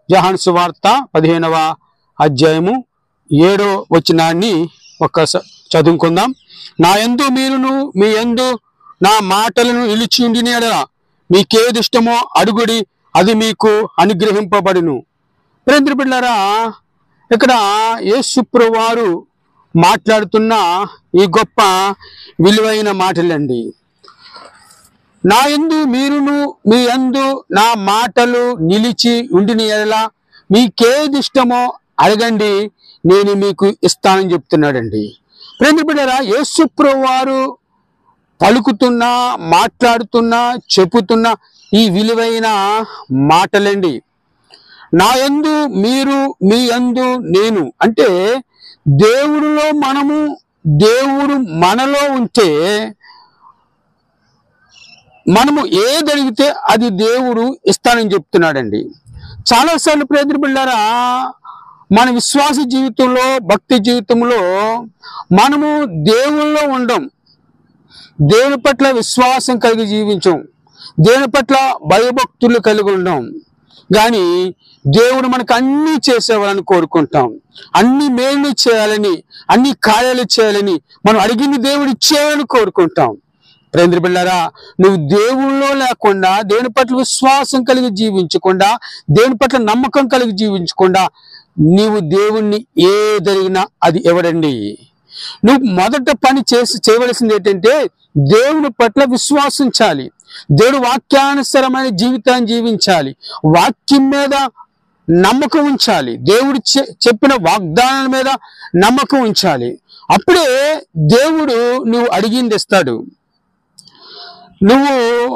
జహాన్ సువార్త పదిహేనవ అధ్యాయము ఏడో వచనాన్ని ఒక్క చదువుకుందాం నా యందు మీరును మీ యందు నా మాటలను నిలిచి ఉండిన ఎడల మీకేది ఇష్టమో అడుగుడి అది మీకు అనుగ్రహింపబడును ప్రేంద్ర బిడ్డారా ఇక్కడ యేసుప్రు వారు మాట్లాడుతున్న ఈ గొప్ప విలువైన మాటలండి నా యందు మీరును మీ యందు నా మాటలు నిలిచి ఉండిన ఎడల మీకేది ఇష్టమో అడగండి నేను మీకు ఇస్తానని చెప్తున్నాడండి ప్రేమ బిడ్డరా యేసుప్రు వారు పలుకుతున్నా మాట్లాడుతున్నా చెప్పుతున్న ఈ విలువైన మాటలండి నా యందు మీరు మీ యందు నేను అంటే దేవుడిలో మనము దేవుడు మనలో ఉంటే మనము ఏది అడిగితే అది దేవుడు ఇస్తానని చెప్తున్నాడండి చాలాసార్లు ప్రయత్న బిళ్ళారా మన విశ్వాస జీవితంలో భక్తి జీవితంలో మనము దేవుల్లో ఉండం దేవుని పట్ల విశ్వాసం కలిగి జీవించం దేవుని పట్ల భయభక్తులు కలిగి ఉండం కానీ దేవుడు మనకు అన్ని చేసేవాలని కోరుకుంటాం అన్ని మేలు చేయాలని అన్ని కార్యాలు చేయాలని మనం అడిగింది దేవుడు ఇచ్చేయాలని కోరుకుంటాం ప్రేంద్ర బిళ్ళారా నువ్వు దేవుళ్ళో లేకుండా దేవుని పట్ల విశ్వాసం కలిగి జీవించకుండా దేవుని పట్ల నమ్మకం కలిగి జీవించకుండా నీవు దేవుణ్ణి ఏ జరిగినా అది ఎవడండి నువ్వు మొదట పని చేసి చేయవలసింది ఏంటంటే దేవుని పట్ల విశ్వాసించాలి దేవుడు వాక్యానుసరమైన జీవితాన్ని జీవించాలి వాక్యం మీద నమ్మకం ఉంచాలి దేవుడు చె- చెప్పిన వాగ్దానాల మీద నమ్మకం ఉంచాలి అప్పుడే దేవుడు నువ్వు అడిగింది ఇస్తాడు నువ్వు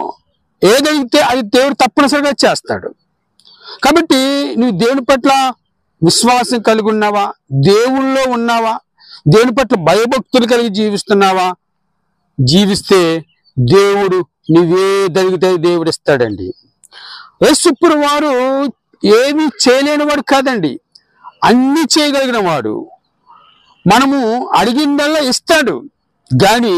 ఏదైతే అది దేవుడు తప్పనిసరిగా చేస్తాడు కాబట్టి నువ్వు దేవుని పట్ల విశ్వాసం కలిగి ఉన్నావా దేవుళ్ళో ఉన్నావా దేవుని పట్ల భయభక్తులు కలిగి జీవిస్తున్నావా జీవిస్తే దేవుడు నువ్వే జరిగితే దేవుడు ఇస్తాడండి యేసుప్రు వారు ఏమీ చేయలేని వాడు కాదండి అన్ని చేయగలిగిన వాడు మనము అడిగిందల్లా ఇస్తాడు కానీ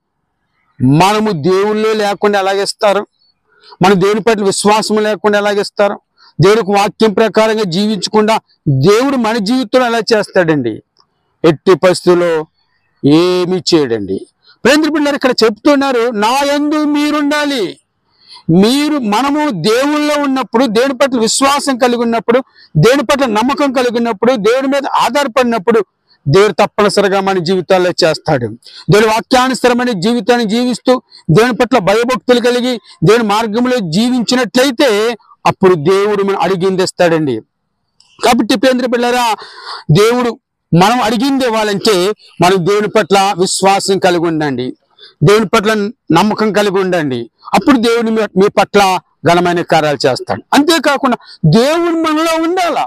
మనము దేవుళ్ళో లేకుండా ఎలాగిస్తారు మన దేవుని పట్ల విశ్వాసం లేకుండా ఎలాగిస్తారు దేవుడికి వాక్యం ప్రకారంగా జీవించకుండా దేవుడు మన జీవితంలో ఎలా చేస్తాడండి ఎట్టి పరిస్థితుల్లో ఏమీ చేయడండి ప్రేంద్ర పిల్లలు ఇక్కడ చెప్తున్నారు నా యందు మీరుండాలి మీరు మనము దేవుళ్ళలో ఉన్నప్పుడు దేవుని పట్ల విశ్వాసం కలిగి ఉన్నప్పుడు దేవుని పట్ల నమ్మకం కలిగి ఉన్నప్పుడు దేవుని మీద ఆధారపడినప్పుడు దేవుడు తప్పనిసరిగా మన జీవితాల్లో చేస్తాడు దేవుని వాక్యానుసరమైన జీవితాన్ని జీవిస్తూ దేవుని పట్ల భయభక్తులు కలిగి దేవుని మార్గంలో జీవించినట్లయితే అప్పుడు దేవుడు మనం అడిగింది ఇస్తాడండి కాబట్టి పేంద్ర పిల్లరా దేవుడు మనం అడిగింది ఇవ్వాలంటే మనం దేవుని పట్ల విశ్వాసం కలిగి ఉండండి దేవుని పట్ల నమ్మకం కలిగి ఉండండి అప్పుడు దేవుని మీ- మీ పట్ల ఘనమైన కార్యాలు చేస్తాడు అంతేకాకుండా దేవుడు మనలో ఉండాలా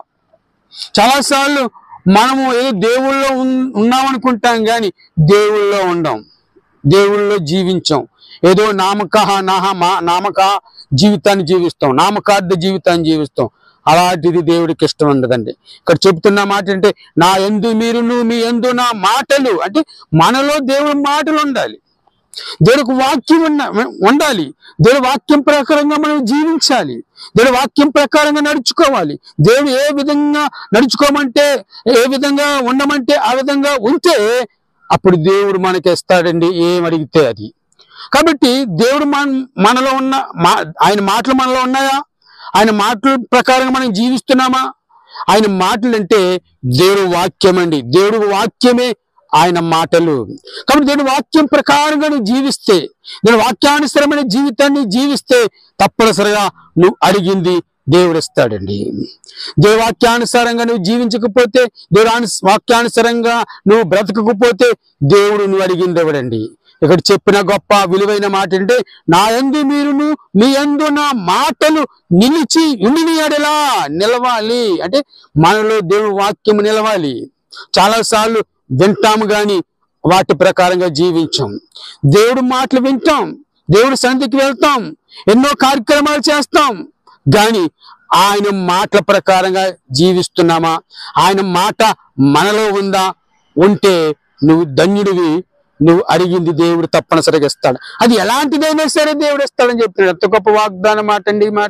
చాలాసార్లు మనము ఏదో దేవుళ్ళో ఉన్- ఉన్నామనుకుంటాం కానీ దేవుళ్ళో ఉండం దేవుళ్ళలో జీవించాం ఏదో నామక నాహ మా నామక జీవితాన్ని జీవిస్తాం నామకార్థ జీవితాన్ని జీవిస్తాం అలాంటిది దేవుడికి ఇష్టం ఉండదండి ఇక్కడ చెప్తున్న మాట అంటే నా ఎందు మీరును మీ ఎందు నా మాటలు అంటే మనలో దేవుడి మాటలు ఉండాలి దేవుడికి వాక్యం ఉన్న ఉండాలి దేవుడి వాక్యం ప్రకారంగా మనం జీవించాలి దేవుడి వాక్యం ప్రకారంగా నడుచుకోవాలి దేవుడు ఏ విధంగా నడుచుకోమంటే ఏ విధంగా ఉండమంటే ఆ విధంగా ఉంటే అప్పుడు దేవుడు మనకి ఇస్తాడండి ఏం అడిగితే అది కాబట్టి దేవుడు మన మనలో ఉన్న మా ఆయన మాటలు మనలో ఉన్నాయా ఆయన మాటల ప్రకారంగా మనం జీవిస్తున్నామా ఆయన మాటలు అంటే దేవుడు వాక్యం అండి దేవుడు వాక్యమే ఆయన మాటలు కాబట్టి దేవుడు వాక్యం ప్రకారంగా నువ్వు జీవిస్తే నేను వాక్యానుసరమైన జీవితాన్ని జీవిస్తే తప్పనిసరిగా నువ్వు అడిగింది దేవుడు ఇస్తాడండి దేవుడు వాక్యానుసారంగా నువ్వు జీవించకపోతే దేవుడు ఆను- వాక్యానుసారంగా నువ్వు బ్రతకకపోతే దేవుడు నువ్వు అడిగింది ఎవడండి ఇక్కడ చెప్పిన గొప్ప విలువైన మాట అంటే నా యందు మీరును మీ యందు నా మాటలు నిలిచి ఉండిని ఎడలా నిలవాలి అంటే మనలో దేవుని వాక్యం నిలవాలి చాలాసార్లు వింటాము గాని వాటి ప్రకారంగా జీవించాం దేవుడు మాటలు వింటాం దేవుడి సన్నిధికి వెళ్తాం ఎన్నో కార్యక్రమాలు చేస్తాం కానీ ఆయన మాటల ప్రకారంగా జీవిస్తున్నామా ఆయన మాట మనలో ఉందా ఉంటే నువ్వు ధన్యుడివి నువ్వు అడిగింది దేవుడు తప్పనిసరిగా ఇస్తాడు అది ఎలాంటిదైనా సరే దేవుడు ఇస్తాడని చెప్తున్నాడు ఎంత గొప్ప వాగ్దానం మాట అండి ఈ మాట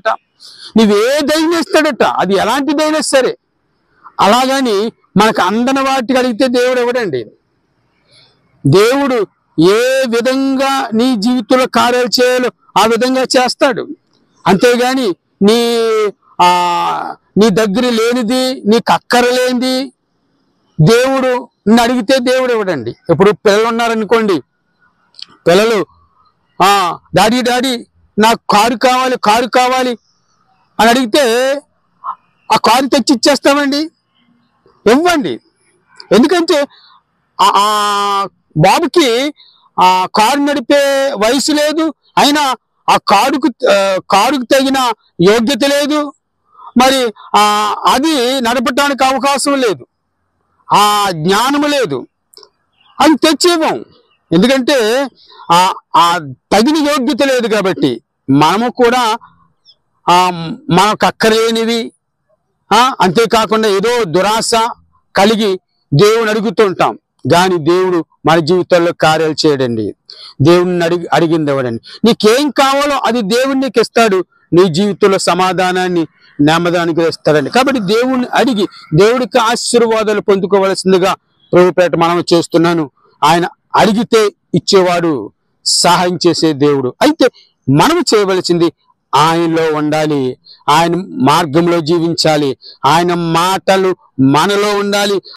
నువ్వేదైనా ఇస్తాడట అది ఎలాంటిదైనా సరే అలాగని మనకు అందని వాటికి అడిగితే దేవుడు ఇవ్వడండి దేవుడు ఏ విధంగా నీ జీవితంలో కార్యాలు చేయాలో ఆ విధంగా చేస్తాడు అంతేగాని నీ ఆ నీ దగ్గర లేనిది నీకు అక్కర లేనిది దేవుడు నిన్ను అడిగితే దేవుడు ఇవ్వడండి ఇప్పుడు పిల్లలు ఉన్నారనుకోండి పిల్లలు ఆ డాడీ డాడీ నాకు కారు కావాలి కారు కావాలి అని అడిగితే ఆ కారు తెచ్చి ఇచ్చేస్తామండి ఇవ్వండి ఎందుకంటే ఆ- ఆ బాబుకి ఆ కారు నడిపే వయసు లేదు అయినా ఆ కారుకు ఆ, కారుకు తగిన యోగ్యత లేదు మరి ఆ అది నడపటానికి అవకాశం లేదు ఆ జ్ఞానము లేదు అది తెచ్చేవాం ఎందుకంటే ఆ ఆ తగిన యోగ్యత లేదు కాబట్టి మనము కూడా ఆ మనకు అక్కర్లేనివి ఆ అంతేకాకుండా ఏదో దురాశ కలిగి దేవుని అడుగుతూ ఉంటాం కానీ దేవుడు మన జీవితాల్లో కార్యాలు చేయడండి దేవుడిని అడిగి అడిగింది ఎవడండి నీకేం కావాలో అది దేవుడు నీకు ఇస్తాడు నీ జీవితంలో సమాధానాన్ని నెమ్మదానికి ఇస్తాడండి కాబట్టి దేవుణ్ణి అడిగి దేవుడికి ఆశీర్వాదాలు పొందుకోవలసిందిగా ప్రభుపేట మనం చేస్తున్నాను ఆయన అడిగితే ఇచ్చేవాడు సహాయం చేసే దేవుడు అయితే మనం చేయవలసింది ఆయనలో ఉండాలి ఆయన మార్గంలో జీవించాలి ఆయన మాటలు మనలో ఉండాలి